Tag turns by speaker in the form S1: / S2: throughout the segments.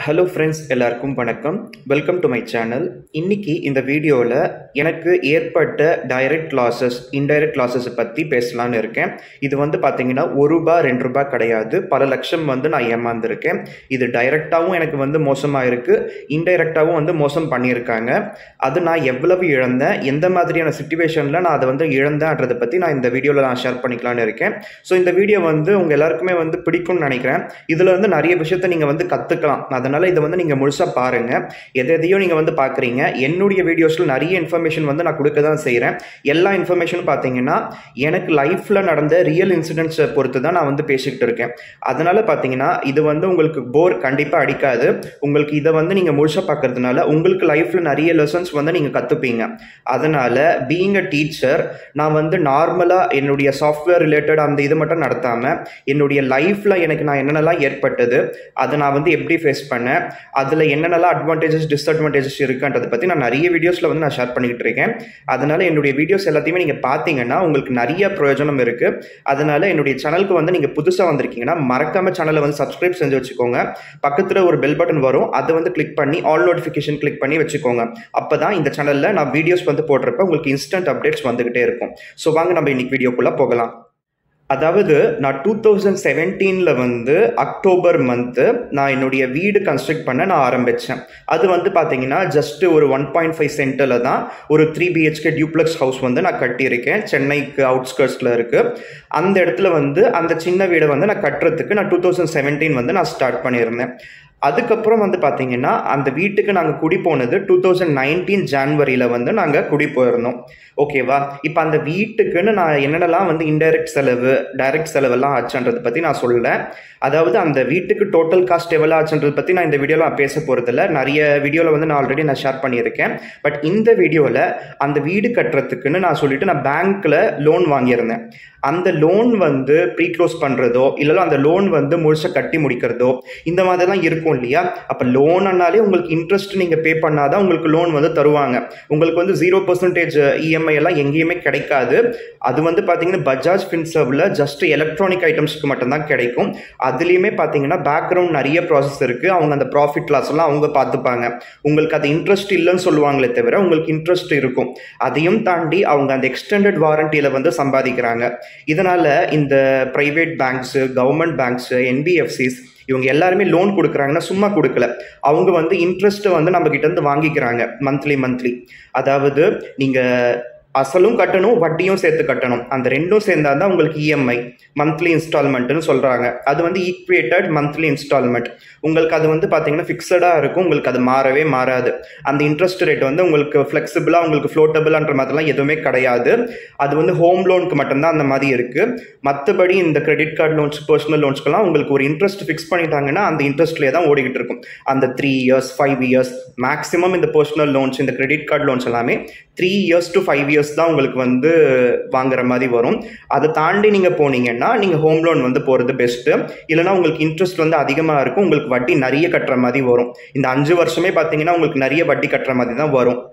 S1: hello friends எல்லாருக்கும் வணக்கம் welcome to my channel இன்னைக்கு இந்த வீடியோவில் எனக்கு ஏற்பட்ட டைரக்ட் லாஸஸ் இன்டைரக்ட் லாஸஸை பற்றி பேசலான்னு இருக்கேன் இது வந்து பார்த்தீங்கன்னா ஒரு ரூபா ரெண்டு ரூபாய் கிடையாது பல லட்சம் வந்து நான் ஏமாந்துருக்கேன் இது டைரெக்டாகவும் எனக்கு வந்து மோசமாக இருக்குது இன்டைரக்டாகவும் வந்து மோசம் பண்ணியிருக்காங்க அது நான் எவ்வளவு இழந்தேன் எந்த மாதிரியான சுச்சுவேஷனில் நான் அதை வந்து இழந்தேன்றதை பற்றி நான் இந்த வீடியோவில் நான் ஷேர் பண்ணிக்கலான்னு இருக்கேன் ஸோ இந்த வீடியோ வந்து உங்கள் எல்லாருக்குமே வந்து பிடிக்கும்னு நினைக்கிறேன் இதில் வந்து நிறைய விஷயத்த நீங்கள் வந்து கற்றுக்கலாம் அதனால் இதை வந்து நீங்கள் முழுசாக பாருங்கள் எதை எதையோ நீங்கள் வந்து பார்க்குறீங்க என்னுடைய வீடியோஸில் நிறைய இன்ஃபர்மேஷன் வந்து நான் கொடுக்க தான் செய்கிறேன் எல்லா இன்ஃபர்மேஷனும் பார்த்தீங்கன்னா எனக்கு லைஃப்பில் நடந்த ரியல் இன்சிடென்ட்ஸை பொறுத்து தான் நான் வந்து பேசிக்கிட்டு இருக்கேன் அதனால் பார்த்தீங்கன்னா இது வந்து உங்களுக்கு போர் கண்டிப்பாக அடிக்காது உங்களுக்கு இதை வந்து நீங்கள் முழுசாக பார்க்கறதுனால உங்களுக்கு லைஃப்பில் நிறைய லெசன்ஸ் வந்து நீங்கள் கற்றுப்பீங்க அதனால் பீயிங் அ டீச்சர் நான் வந்து நார்மலாக என்னுடைய சாஃப்ட்வேர் ரிலேட்டட் அந்த இது மட்டும் நடத்தாமல் என்னுடைய லைஃப்பில் எனக்கு நான் என்னென்னலாம் ஏற்பட்டது அதை நான் வந்து எப்படி ஃபேஸ் பண்ணேன் அதில் என்னென்னலாம் அட்வான்டேஜஸ் டிஸ்அட்வான்டேஜஸ் இருக்குன்றதை பற்றி நான் நிறைய வீடியோஸில் வந்து நான் ஷேர் பண்ணிக்கிட்டு இருக்கேன் அதனால் என்னுடைய வீடியோஸ் எல்லாத்தையுமே நீங்கள் பார்த்தீங்கன்னா உங்களுக்கு நிறைய பிரயோஜனம் இருக்குது அதனால் என்னுடைய சேனலுக்கு வந்து நீங்கள் புதுசாக வந்திருக்கீங்கன்னா மறக்காம சேனலை வந்து சப்ஸ்கிரைப் செஞ்சு வச்சுக்கோங்க பக்கத்தில் ஒரு பெல் பட்டன் வரும் அதை வந்து கிளிக் பண்ணி ஆல் நோட்டிஃபிகேஷன் கிளிக் பண்ணி வச்சுக்கோங்க அப்போ தான் இந்த சேனலில் நான் வீடியோஸ் வந்து போடுறப்ப உங்களுக்கு இன்ஸ்டன்ட் அப்டேட்ஸ் வந்துகிட்டே இருக்கும் ஸோ வாங்க நம்ம இன்னைக்கு வீடியோக்குள்ளே போகலாம் அதாவது நான் டூ தௌசண்ட் செவன்டீனில் வந்து அக்டோபர் மந்த்து நான் என்னுடைய வீடு கன்ஸ்ட்ரக்ட் பண்ண நான் ஆரம்பித்தேன் அது வந்து பார்த்தீங்கன்னா ஜஸ்ட் ஒரு ஒன் பாயிண்ட் ஃபைவ் சென்டரில் தான் ஒரு த்ரீ பிஹெச்கே டியூப்ளெக்ஸ் ஹவுஸ் வந்து நான் கட்டியிருக்கேன் சென்னைக்கு அவுட்ஸ்கர்ட்ஸில் இருக்குது அந்த இடத்துல வந்து அந்த சின்ன வீடை வந்து நான் கட்டுறதுக்கு நான் டூ தௌசண்ட் செவன்டீன் வந்து நான் ஸ்டார்ட் பண்ணியிருந்தேன் அதுக்கப்புறம் வந்து பார்த்தீங்கன்னா அந்த வீட்டுக்கு நாங்கள் குடி போனது டூ தௌசண்ட் நைன்டீன் ஜான்வரியில் வந்து நாங்கள் குடி போயிருந்தோம் ஓகேவா இப்போ அந்த வீட்டுக்குன்னு நான் என்னென்னலாம் வந்து இன்டைரக்ட் செலவு டைரக்ட் செலவெல்லாம் ஆச்சுன்றதை பற்றி நான் சொல்லேன் அதாவது அந்த வீட்டுக்கு டோட்டல் காஸ்ட் எவ்வளோ ஆச்சுன்றதை பற்றி நான் இந்த வீடியோவில் நான் பேச போகிறதில்ல நிறைய வீடியோவில் வந்து நான் ஆல்ரெடி நான் ஷேர் பண்ணியிருக்கேன் பட் இந்த வீடியோவில் அந்த வீடு கட்டுறதுக்குன்னு நான் சொல்லிட்டு நான் பேங்க்கில் லோன் வாங்கியிருந்தேன் அந்த லோன் வந்து ப்ரீ க்ளோஸ் பண்ணுறதோ இல்லைனா அந்த லோன் வந்து முழுசாக கட்டி முடிக்கிறதோ இந்த மாதிரிலாம் இருக்கும் இல்லையா அப்போ லோன்னாலே உங்களுக்கு இன்ட்ரெஸ்ட் நீங்கள் பே பண்ணாதான் உங்களுக்கு லோன் வந்து தருவாங்க உங்களுக்கு வந்து ஜீரோ பர்சன்டேஜ் இஎம்ஐ எல்லாம் எங்கேயுமே கிடைக்காது அது வந்து பார்த்தீங்கன்னா பஜாஜ் ஃபின்சர்வில் ஜஸ்ட் எலக்ட்ரானிக் ஐட்டம்ஸ்க்கு மட்டும்தான் கிடைக்கும் அதுலேயுமே பார்த்தீங்கன்னா பேக்ரவுண்ட் நிறைய ப்ராசஸ் இருக்குது அவங்க அந்த ப்ராஃபிட் லாஸ் எல்லாம் அவங்க பார்த்துப்பாங்க உங்களுக்கு அது இன்ட்ரெஸ்ட் இல்லைன்னு சொல்லுவாங்களே தவிர உங்களுக்கு இன்ட்ரெஸ்ட் இருக்கும் அதையும் தாண்டி அவங்க அந்த எக்ஸ்டெண்டட் வாரண்டியில் வந்து சம்பாதிக்கிறாங்க இதனால் இந்த private banks government banks NBFCs இவங்க எல்லாருமே லோன் கொடுக்குறாங்கன்னா சும்மா கொடுக்கல அவங்க வந்து இன்ட்ரெஸ்ட்டை வந்து நம்ம கிட்ட இருந்து வாங்கிக்கிறாங்க மந்த்லி மந்த்லி அதாவது நீங்கள் அசலும் கட்டணும் வட்டியும் சேர்த்து கட்டணும் அந்த ரெண்டும் சேர்ந்தா தான் உங்களுக்கு இஎம்ஐ மந்த்லி இன்ஸ்டால்மெண்ட்னு சொல்கிறாங்க அது வந்து ஈக்குவேட்டட் மந்த்லி இன்ஸ்டால்மெண்ட் உங்களுக்கு அது வந்து பார்த்தீங்கன்னா ஃபிக்ஸடாக இருக்கும் உங்களுக்கு அது மாறவே மாறாது அந்த இன்ட்ரெஸ்ட் ரேட் வந்து உங்களுக்கு ஃப்ளெக்சிபிளாக உங்களுக்கு ஃப்ளோட்டபிளான்ற மாதிரிலாம் எதுவுமே கிடையாது அது வந்து ஹோம் லோனுக்கு மட்டும்தான் அந்த மாதிரி இருக்குது மற்றபடி இந்த கிரெடிட் கார்டு லோன்ஸ் பர்சனல் லோன்ஸ்க்கெல்லாம் உங்களுக்கு ஒரு இன்ட்ரெஸ்ட் ஃபிக்ஸ் பண்ணிட்டாங்கன்னா அந்த இன்ட்ரெஸ்ட்லேயே தான் ஓடிக்கிட்டு இருக்கும் அந்த three years five years maximum இந்த பர்சனல் லோன்ஸ் இந்த கிரெடிட் கார்டு லோன்ஸ் எல்லாமே three years to five years தான் உங்களுக்கு வந்து வாங்குற மாதிரி வரும் அதை தாண்டி நீங்கள் போனீங்கன்னா நீங்கள் ஹோம் லோன் வந்து போகிறது பெஸ்ட்டு இல்லைனா உங்களுக்கு இன்ட்ரெஸ்ட் வந்து அதிகமாக இருக்கும் உங்களுக்கு வட்டி நிறைய கட்டுற மாதிரி வரும் இந்த அஞ்சு வருஷமே பார்த்தீங்கன்னா உங்களுக்கு நிறைய வட்டி கட்டுற மாதிரி தான் வரும்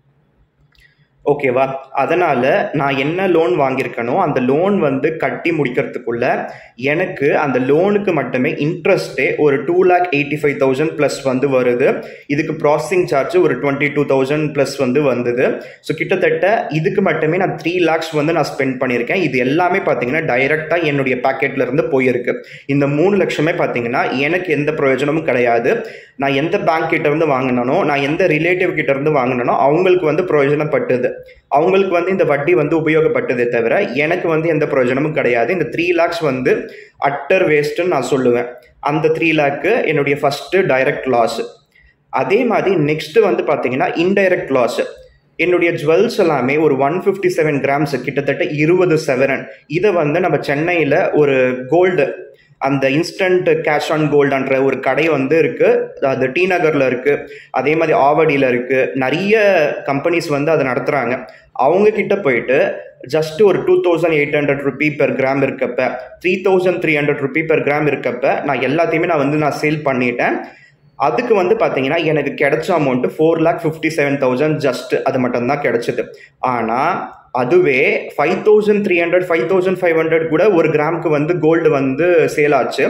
S1: ஓகேவா அதனால் நான் என்ன லோன் வாங்கியிருக்கனோ அந்த லோன் வந்து கட்டி முடிக்கிறதுக்குள்ள எனக்கு அந்த லோனுக்கு மட்டுமே இன்ட்ரெஸ்ட்டே ஒரு two lakh eighty five thousand plus வந்து வருது இதுக்கு ப்ராசஸிங் சார்ஜ் ஒரு டுவெண்ட்டி டூ தௌசண்ட் ப்ளஸ் வந்து வந்தது ஸோ கிட்டத்தட்ட இதுக்கு மட்டுமே நான் த்ரீ லேக்ஸ் வந்து நான் ஸ்பெண்ட் பண்ணியிருக்கேன் இது எல்லாமே பார்த்தீங்கன்னா டைரெக்டாக என்னுடைய பேக்கெட்ல இருந்து போயிருக்கு இந்த மூணு லட்சமே பார்த்தீங்கன்னா எனக்கு எந்த பிரயோஜனமும் கிடையாது நான் எந்த பேங்க் கிட்ட இருந்து வாங்கினனோ நான் எந்த ரிலேட்டிவ் கிட்ட இருந்து வாங்கினனோ அவங்களுக்கு வந்து பிரயோஜனப்பட்டது அவங்களுக்கு வந்து இந்த வட்டி வந்து உபயோகப்பட்டதே தவிர எனக்கு வந்து எந்த பிரயோஜனமும் கிடையாது இந்த த்ரீ லேக்ஸ் வந்து அட்டர் வேஸ்ட்டுன்னு நான் சொல்லுவேன் அந்த த்ரீ லேக்கு என்னுடைய ஃபஸ்ட்டு டைரக்ட் லாஸ் அதே மாதிரி நெக்ஸ்ட்டு வந்து பார்த்தீங்கன்னா இன்டைரக்ட் லாஸ் என்னுடைய ஜுவல்ஸ் எல்லாமே ஒரு ஒன் ஃபிஃப்டி செவன் கிராம்ஸ் கிட்டத்தட்ட இருபது செவரன் இதை வந்து நம்ம சென்னையில் ஒரு கோல்டு அந்த இன்ஸ்டன்ட் கேஷ் ஆன் கோல்டுன்ற ஒரு கடை வந்து இருக்குது அது டி நகரில் இருக்குது அதே மாதிரி ஆவடியில் இருக்குது நிறைய கம்பெனிஸ் வந்து அதை நடத்துகிறாங்க அவங்க கிட்ட போயிட்டு ஜஸ்ட் ஒரு two thousand eight hundred rupee per gram இருக்கப்ப three thousand three hundred rupee per gram இருக்கப்ப நான் எல்லாத்தையுமே நான் வந்து நான் சேல் பண்ணிட்டேன் அதுக்கு வந்து பார்த்தீங்கன்னா எனக்கு கிடைச்ச amount four lakh fifty seven thousand just அது மட்டும்தான் கிடைச்சிது ஆனால் அதுவே five thousand three hundred five thousand five hundred கூட ஒரு கிராமுக்கு வந்து கோல்டு வந்து சேல் ஆச்சு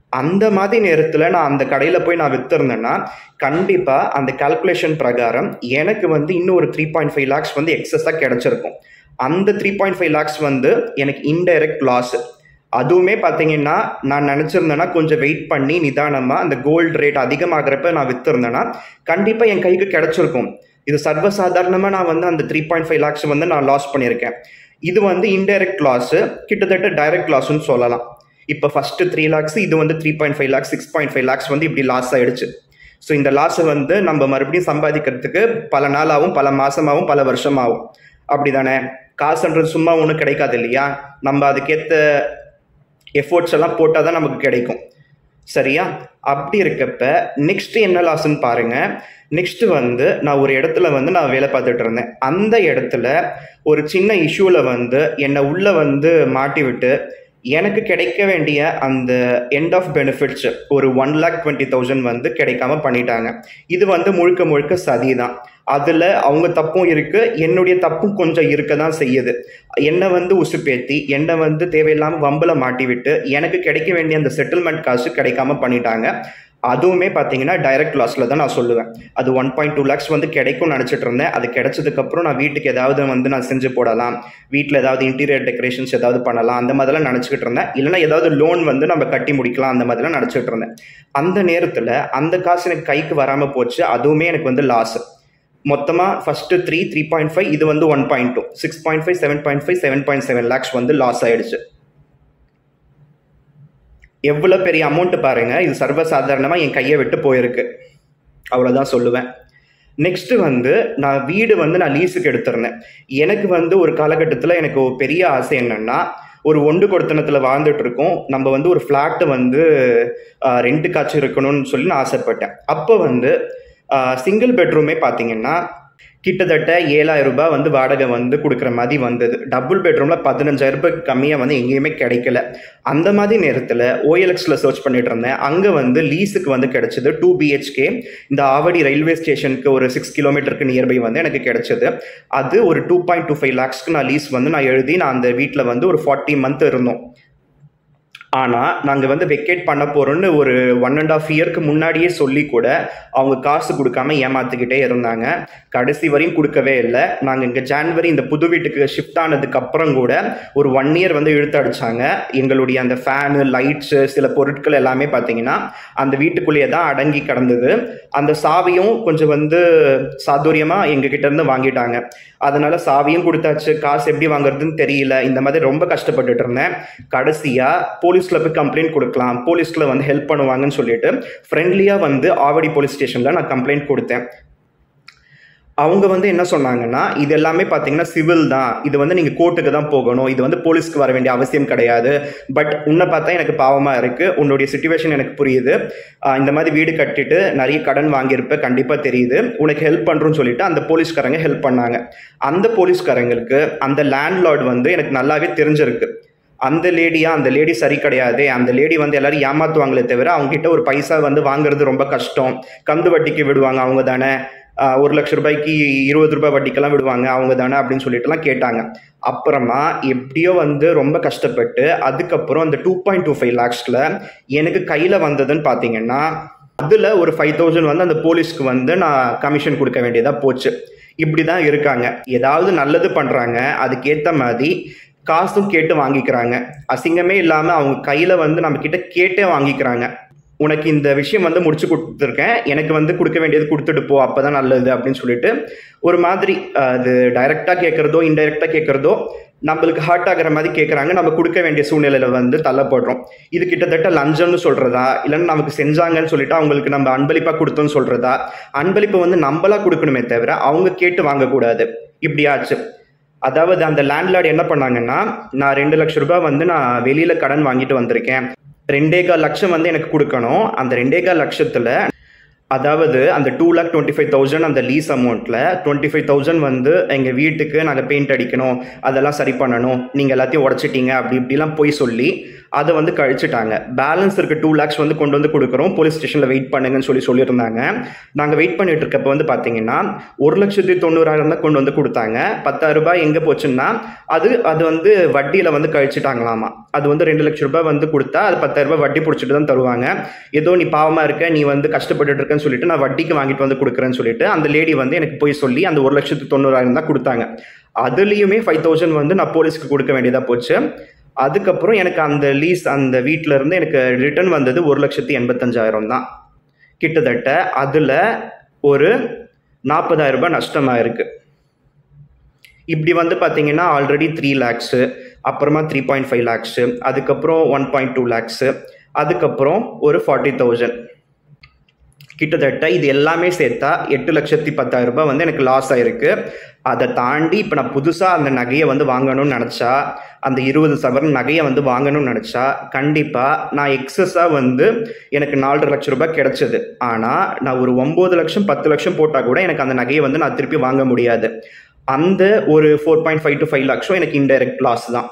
S1: அந்த மாதிரி நேரத்தில் நான் அந்த கடையில் போய் நான் விற்றுருந்தேன்னா கண்டிப்பாக அந்த கால்குலேஷன் பிரகாரம் எனக்கு வந்து இன்னும் ஒரு த்ரீ பாயிண்ட் ஃபைவ் லேக்ஸ் வந்து எக்ஸஸாக கிடச்சிருக்கும் அந்த த்ரீ பாயிண்ட் ஃபைவ் லேக்ஸ் வந்து எனக்கு இன்டைரக்ட் லாஸ் அதுவுமே பார்த்தீங்கன்னா நான் நினச்சிருந்தேன்னா கொஞ்சம் வெயிட் பண்ணி நிதானமாக அந்த கோல்டு ரேட் அதிகமாகிறப்ப நான் விற்றுருந்தேன்னா கண்டிப்பாக என் கைக்கு கிடச்சிருக்கும் இது சர்வசாதாரணமாக நான் வந்து அந்த த்ரீ பாயிண்ட் ஃபைவ் லேக்ஸ் வந்து நான் லாஸ் பண்ணியிருக்கேன் இது வந்து இன்டைரக்ட் லாஸு கிட்டத்தட்ட டைரக்ட் லாஸ்ன்னு சொல்லலாம் இப்போ ஃபஸ்ட்டு த்ரீ லேக்ஸ் இது வந்து three point five lakhs six point five lakhs வந்து இப்படி லாஸ் ஆயிடுச்சு ஸோ இந்த லாஸை வந்து நம்ம மறுபடியும் சம்பாதிக்கிறதுக்கு பல நாளாகவும் பல மாதமாகவும் பல வருஷமாகும் அப்படி தானே காசுன்றது சும்மா ஒன்றும் கிடைக்காது இல்லையா நம்ம அதுக்கேற்ற எஃபோர்ட்ஸ் எல்லாம் போட்டால் தான் நமக்கு கிடைக்கும் சரியா அப்படி இருக்கப்ப நெக்ஸ்ட் என்ன லாஸ்ன்னு பாருங்க நெக்ஸ்ட் வந்து நான் ஒரு இடத்துல வந்து நான் வேலை பார்த்துட்டு இருந்தேன் அந்த இடத்துல ஒரு சின்ன இஷ்யூவில் வந்து என்னை உள்ள வந்து மாட்டி விட்டு எனக்கு கிடைக்க வேண்டிய அந்த எண்ட் ஆஃப் பெனிஃபிட்ஸ் ஒரு ஒன் லேக் டுவெண்ட்டி தௌசண்ட் வந்து கிடைக்காம பண்ணிட்டாங்க இது வந்து முழுக்க முழுக்க சதி தான் அதில் அவங்க தப்பும் இருக்கு என்னுடைய தப்பும் கொஞ்சம் இருக்க தான் செய்யுது என்னை வந்து உசுப்பேத்தி என்னை வந்து தேவையில்லாமல் வம்பில் மாட்டி விட்டு எனக்கு கிடைக்க வேண்டிய அந்த செட்டில்மெண்ட் காசு கிடைக்காம பண்ணிட்டாங்க அதுவுமே பார்த்தீங்கன்னா டைரக்ட் லாஸில் தான் நான் சொல்லுவேன் அது ஒன் பாயிண்ட் டூ லேக்ஸ் வந்து கிடைக்கும்னு நினச்சிட்டு இருந்தேன் அது கிடைச்சதுக்கப்புறம் நான் வீட்டுக்கு ஏதாவது வந்து நான் செஞ்சு போடலாம் வீட்டில் ஏதாவது இன்டீரியர் டெக்கரேஷன்ஸ் ஏதாவது பண்ணலாம் அந்த மாதிரிலாம் நினச்சிக்கிட்டு இருந்தேன் இல்லைனா ஏதாவது லோன் வந்து நம்ம கட்டி முடிக்கலாம் அந்த மாதிரிலாம் நினச்சிட்டு இருந்தேன் அந்த நேரத்தில் அந்த காசு எனக்கு கைக்கு வராமல் போச்சு அதுவுமே எனக்கு வந்து லாஸ் மொத்தமாக first three three point five இது வந்து one point two six point five seven point five seven point seven lakhs வந்து லாஸ் ஆயிடுச்சு எவ்வளோ பெரிய அமௌண்ட்டு பாருங்க இது சர்வசாதாரணமாக என் கையை விட்டு போயிருக்கு அவ்வளோதான் சொல்லுவேன் நெக்ஸ்ட்டு வந்து நான் வீடு வந்து நான் லீஸுக்கு எடுத்திருந்தேன் எனக்கு வந்து ஒரு காலகட்டத்தில் எனக்கு ஒரு பெரிய ஆசை என்னென்னா ஒரு ஒண்டு கொடுத்தனத்தில் வாழ்ந்துட்டு இருக்கோம் நம்ம வந்து ஒரு ஃப்ளாட்டு வந்து ரெண்ட்டுக்காச்சும் இருக்கணும்னு சொல்லி நான் ஆசைப்பட்டேன் அப்போ வந்து சிங்கிள் பெட்ரூமே பார்த்தீங்கன்னா கிட்டத்தட்ட ஏழாயிரம் ரூபாய் வந்து வாடகை வந்து கொடுக்குற மாதிரி வந்தது டபுள் பெட்ரூமில் பதினஞ்சாயிரம் ரூபாய் கம்மியாக வந்து எங்கேயுமே கிடைக்கல அந்த மாதிரி நேரத்தில் ஓஎல்எக்ஸில் சர்ச் பண்ணிட்டு இருந்தேன் அங்கே வந்து லீஸுக்கு வந்து கிடைச்சது டூ பிஹெச்கே இந்த ஆவடி ரயில்வே ஸ்டேஷனுக்கு ஒரு சிக்ஸ் கிலோமீட்டருக்கு நியர்பை வந்து எனக்கு கிடைச்சது அது ஒரு டூ பாயிண்ட் டூ ஃபைவ் லேக்ஸ்க்கு நான் லீஸ் வந்து நான் எழுதி நான் அந்த வீட்டில் வந்து ஒரு ஃபார்ட்டி மந்த் இருந்தோம் ஆனால் நாங்கள் வந்து வெக்கேட் பண்ண போகிறோன்னு ஒரு ஒன் அண்ட் ஆஃப் இயர்க்கு முன்னாடியே சொல்லி கூட அவங்க காசு கொடுக்காம ஏமாற்றிக்கிட்டே இருந்தாங்க கடைசி வரையும் கொடுக்கவே இல்லை நாங்கள் இங்கே ஜான்வரி இந்த புது வீட்டுக்கு ஷிஃப்ட் ஆனதுக்கு அப்புறம் கூட ஒரு ஒன் இயர் வந்து இழுத்து அடிச்சாங்க எங்களுடைய அந்த ஃபேனு லைட்ஸு சில பொருட்கள் எல்லாமே பார்த்தீங்கன்னா அந்த வீட்டுக்குள்ளேயே தான் அடங்கி கிடந்தது அந்த சாவியும் கொஞ்சம் வந்து சாதுரியமாக எங்ககிட்ட இருந்து வாங்கிட்டாங்க அதனால சாவியும் கொடுத்தாச்சு காசு எப்படி வாங்குறதுன்னு தெரியல இந்த மாதிரி ரொம்ப கஷ்டப்பட்டுட்டு இருந்தேன் கடைசியாக போலீஸில் போய் கம்ப்ளைண்ட் கொடுக்கலாம் போலீஸில் வந்து ஹெல்ப் பண்ணுவாங்கன்னு சொல்லிட்டு ஃப்ரெண்ட்லியாக வந்து ஆவடி போலீஸ் ஸ்டேஷனில் நான் கம்ப்ளைண்ட் கொடுத்தேன் அவங்க வந்து என்ன சொன்னாங்கன்னா இது எல்லாமே பார்த்தீங்கன்னா சிவில் தான் இது வந்து நீங்கள் கோர்ட்டுக்கு தான் போகணும் இது வந்து போலீஸ்க்கு வர வேண்டிய அவசியம் கிடையாது பட் உன்னை பார்த்தா எனக்கு பாவமாக இருக்குது உன்னுடைய சுச்சுவேஷன் எனக்கு புரியுது ஆஹ் இந்த மாதிரி வீடு கட்டிட்டு நிறைய கடன் வாங்கியிருப்ப கண்டிப்பாக தெரியுது உனக்கு ஹெல்ப் பண்ணுறோன்னு சொல்லிட்டு அந்த போலீஸ்காரங்க ஹெல்ப் பண்ணாங்க அந்த போலீஸ்காரங்களுக்கு அந்த லேண்ட்லார்ட் வந்து எனக்கு நல்லாவே தெரிஞ்சிருக்கு அந்த லேடியா அந்த லேடி சரி கிடையாது அந்த லேடி வந்து எல்லாரும் ஏமாத்துவாங்களே தவிர அவங்க கிட்ட ஒரு பைசா வந்து வாங்குறது ரொம்ப கஷ்டம் கந்து வட்டிக்கு விடுவாங்க அவங்க தானே ஆஹ் ஒரு லட்ச ரூபாய்க்கு இருபது ரூபாய் வட்டிக்கெல்லாம் விடுவாங்க அவங்க தானே அப்படின்னு சொல்லிட்டுலாம் கேட்டாங்க அப்புறமா எப்படியோ வந்து ரொம்ப கஷ்டப்பட்டு அதுக்கப்புறம் அந்த டூ பாயிண்ட் டூ ஃபைவ் லேக்ஸில் எனக்கு கையில் வந்ததுன்னு பார்த்தீங்கன்னா அதில் ஒரு ஃபைவ் தௌசண்ட் வந்து அந்த போலீஸ்க்கு வந்து நான் கமிஷன் கொடுக்க வேண்டியதாக போச்சு இப்படி தான் இருக்காங்க ஏதாவது நல்லது பண்ணுறாங்க அதுக்கேற்ற மாதிரி காசும் கேட்டு வாங்கிக்கிறாங்க அசிங்கமே இல்லாமல் அவங்க கையில் வந்து நம்ம கிட்ட கேட்டே வாங்கிக்கிறாங்க உனக்கு இந்த விஷயம் வந்து முடிச்சு கொடுத்துருக்கேன் எனக்கு வந்து கொடுக்க வேண்டியது கொடுத்துட்டு போ அப்போ தான் நல்லது அப்படின்னு சொல்லிட்டு ஒரு மாதிரி அஹ், அது டைரெக்டாக கேட்குறதோ இன்டைரக்டாக கேட்குறதோ நம்மளுக்கு ஹர்ட் ஆகிற மாதிரி கேட்குறாங்க நம்ம கொடுக்க வேண்டிய சூழ்நிலையில் வந்து தள்ளப்படுறோம் இது கிட்டத்தட்ட லஞ்சம்னு சொல்கிறதா இல்லைன்னா நமக்கு செஞ்சாங்கன்னு சொல்லிட்டு அவங்களுக்கு நம்ம அன்பளிப்பாக கொடுத்தோன்னு சொல்கிறதா அன்பளிப்பு வந்து நம்மளா கொடுக்கணுமே தவிர அவங்க கேட்டு வாங்கக்கூடாது இப்படியாச்சு அதாவது அந்த லேண்ட்லார்ட் என்ன பண்ணாங்கன்னா நான் ரெண்டு லட்ச ரூபாய் வந்து நான் வெளியில கடன் வாங்கிட்டு வந்திருக்கேன் ரெண்டே கால் லட்சம் வந்து எனக்கு கொடுக்கணும் அந்த ரெண்டே கால் லட்சத்துல அதாவது அந்த two lakh twenty five thousand அந்த லீஸ் அமௌண்ட்டில் டுவெண்ட்டி ஃபைவ் தௌசண்ட் வந்து எங்கள் வீட்டுக்கு நாங்கள் பெயிண்ட் அடிக்கணும் அதெல்லாம் சரி பண்ணணும் நீங்கள் எல்லாத்தையும் உடச்சிட்டீங்க அப்படி இப்படிலாம் போய் சொல்லி அதை வந்து கழிச்சிட்டாங்க பேலன்ஸ் இருக்க டூ லேக்ஸ் வந்து கொண்டு வந்து கொடுக்குறோம் போலீஸ் ஸ்டேஷனில் வெயிட் பண்ணுங்கன்னு சொல்லி சொல்லியிருந்தாங்க நாங்கள் வெயிட் பண்ணிட்டு இருக்கப்ப வந்து பார்த்தீங்கன்னா ஒரு லட்சத்தி தொண்ணூறாயிரம் தான் கொண்டு வந்து கொடுத்தாங்க பத்தாயிரம் ரூபாய் எங்கே போச்சுன்னா அது அது வந்து வட்டியில் வந்து கழிச்சிட்டாங்களாமா அது வந்து ரெண்டு லட்ச ரூபாய் வந்து கொடுத்தா அது பத்தாயிரம் ரூபாய் வட்டி பிடிச்சிட்டு தான் தருவாங்க ஏதோ நீ பாவமாக இருக்க நீ வந்து கஷ்டப்பட்டுட்டு இருக்கேன்னு சொல்லிட்டு நான் வட்டிக்கு வாங்கிட்டு வந்து கொடுக்குறேன்னு சொல்லிட்டு அந்த லேடி வந்து எனக்கு போய் சொல்லி அந்த ஒரு லட்சத்து தொண்ணூறாயிரம் தான் கொடுத்தாங்க அதுலேயுமே ஃபைவ் தௌசண்ட் வந்து நான் போலீஸ்க்கு கொடுக்க வேண்டியதாக போச்சு அதுக்கப்புறம் எனக்கு அந்த லீஸ் அந்த வீட்டில் இருந்து எனக்கு ரிட்டர்ன் வந்தது ஒரு லட்சத்தி எண்பத்தஞ்சாயிரம் தான் கிட்டத்தட்ட அதில் ஒரு நாற்பதாயிரம் ரூபாய் நஷ்டமாக இருக்குது இப்படி வந்து பார்த்தீங்கன்னா ஆல்ரெடி த்ரீ லேக்ஸு அப்புறமா த்ரீ பாயிண்ட் ஃபைவ் லேக்ஸு அதுக்கப்புறம் ஒன் பாயிண்ட் டூ லேக்ஸு அதுக்கப்புறம் ஒரு ஃபார்ட்டி தௌசண்ட் கிட்டத்தட்ட இது எல்லாமே சேர்த்தா எட்டு லட்சத்தி பத்தாயிரம் ரூபாய் வந்து எனக்கு லாஸ் ஆயிருக்கு அதை தாண்டி இப்போ நான் புதுசாக அந்த நகையை வந்து வாங்கணும்னு நினச்சா அந்த இருபது சவரன் நகையை வந்து வாங்கணும்னு நினச்சா கண்டிப்பாக நான் எக்ஸஸாக வந்து எனக்கு நாலரை லட்சம் ரூபாய் கிடைச்சது ஆனால் நான் ஒரு ஒம்பது லட்சம் பத்து லட்சம் போட்டால் கூட எனக்கு அந்த நகையை வந்து நான் திருப்பி வாங்க முடியாது அந்த ஒரு four point five to five லட்சம் எனக்கு இன்டைரக்ட் லாஸ் தான்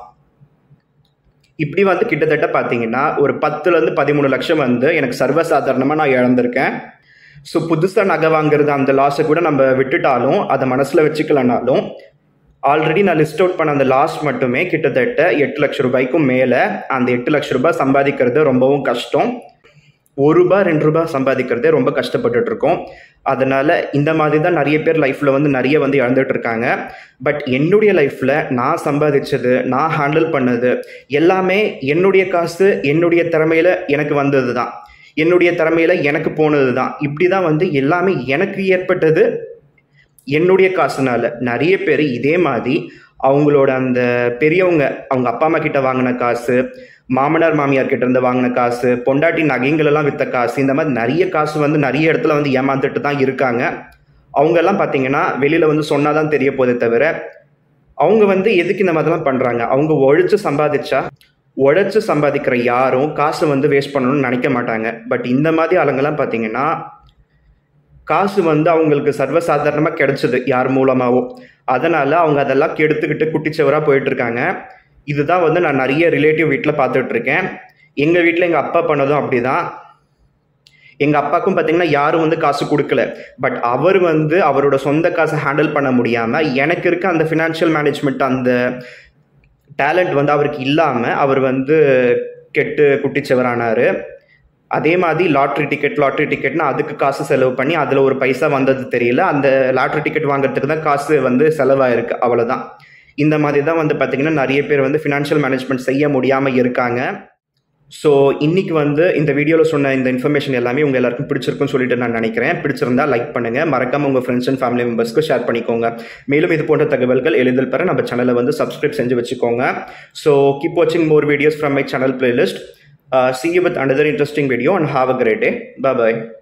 S1: இப்படி வந்து கிட்டத்தட்ட பார்த்தீங்கன்னா ஒரு பத்துலேருந்து பதிமூணு லட்சம் வந்து எனக்கு சர்வசாதாரணமாக நான் இழந்திருக்கேன் ஸோ புதுசாக நகை வாங்குறது அந்த லாஸை கூட நம்ம விட்டுட்டாலும் அதை மனசில் வச்சுக்கலனாலும் ஆல்ரெடி நான் லிஸ்ட் அவுட் பண்ண அந்த லாஸ் மட்டுமே கிட்டத்தட்ட எட்டு லட்சம் ரூபாய்க்கும் மேலே அந்த எட்டு லட்சம் ரூபாய் சம்பாதிக்கிறது ரொம்பவும் கஷ்டம் ஒரு ரூபாய் ரெண்டு ரூபாய் சம்பாதிக்கிறதே ரொம்ப கஷ்டப்பட்டுட்டு இருக்கோம் அதனால இந்த மாதிரி தான் நிறைய பேர் லைஃப்ல வந்து நிறைய வந்து இழந்துட்டு இருக்காங்க பட் என்னுடைய லைஃப்ல நான் சம்பாதிச்சது நான் ஹேண்டில் பண்ணது எல்லாமே என்னுடைய காசு என்னுடைய திறமையில எனக்கு வந்தது தான் என்னுடைய திறமையில எனக்கு போனது தான் இப்படி தான் வந்து எல்லாமே எனக்கு ஏற்பட்டது என்னுடைய காசுனால நிறைய பேர் இதே மாதிரி அவங்களோட அந்த பெரியவங்க அவங்க அப்பா அம்மா கிட்ட வாங்கின காசு மாமனார் மாமியார் கிட்ட இருந்து வாங்கின காசு பொண்டாட்டி நகைங்கள் எல்லாம் வித்த காசு இந்த மாதிரி நிறைய காசு வந்து நிறைய இடத்துல வந்து ஏமாந்துட்டு தான் இருக்காங்க அவங்க எல்லாம் பார்த்தீங்கன்னா வெளியில வந்து சொன்னாதான் தெரிய போதே தவிர அவங்க வந்து எதுக்கு இந்த மாதிரிலாம் பண்றாங்க அவங்க ஒழிச்சு சம்பாதிச்சா உழைச்சு சம்பாதிக்கிற யாரும் காசு வந்து வேஸ்ட் பண்ணணும்னு நினைக்க மாட்டாங்க பட் இந்த மாதிரி ஆளுங்கெல்லாம் பார்த்தீங்கன்னா காசு வந்து அவங்களுக்கு சர்வசாதாரணமாக கிடைச்சது யார் மூலமாவோ அதனால அவங்க அதெல்லாம் கெடுத்துக்கிட்டு குட்டிச்சவராக போயிட்டு இருக்காங்க இதுதான் வந்து நான் நிறைய ரிலேட்டிவ் வீட்டில் பார்த்துட்டு இருக்கேன் எங்கள் வீட்டில் எங்கள் அப்பா பண்ணதும் அப்படிதான் எங்கள் அப்பாவுக்கும் பார்த்தீங்கன்னா யாரும் வந்து காசு கொடுக்கல பட் அவர் வந்து அவரோட சொந்த காசை ஹேண்டில் பண்ண முடியாமல் எனக்கு இருக்க அந்த ஃபினான்ஷியல் மேனேஜ்மெண்ட் அந்த டேலண்ட் வந்து அவருக்கு இல்லாமல் அவர் வந்து கெட்டு குட்டிச்சவரானார் அதே மாதிரி லாட்ரி டிக்கெட் லாட்ரி டிக்கெட்னா அதுக்கு காசு செலவு பண்ணி அதில் ஒரு பைசா வந்தது தெரியல அந்த லாட்ரி டிக்கெட் வாங்குறதுக்கு தான் காசு வந்து செலவாயிருக்கு அவ்வளோதான் இந்த மாதிரி தான் வந்து பார்த்திங்கன்னா நிறைய பேர் வந்து ஃபினான்ஷியல் மேனேஜ்மெண்ட் செய்ய முடியாமல் இருக்காங்க ஸோ இன்னைக்கு வந்து இந்த வீடியோவில் சொன்ன இந்த இன்ஃபர்மேஷன் எல்லாமே உங்கள் எல்லாருக்கும் பிடிச்சிருக்குன்னு சொல்லிட்டு நான் நினைக்கிறேன் பிடிச்சிருந்தா லைக் பண்ணுங்க மறக்காம உங்கள் ஃப்ரெண்ட்ஸ் அண்ட் ஃபேமிலி மெம்பர்ஸ்க்கு ஷேர் பண்ணிக்கோங்க மேலும் இது போன்ற தகவல்கள் எளிதில் பெற நம்ம சேனலை வந்து சப்ஸ்கிரைப் செஞ்சு வச்சுக்கோங்க ஸோ கீப் வாட்சிங் more videos from my channel playlist see you with another interesting video and have a great day bye bye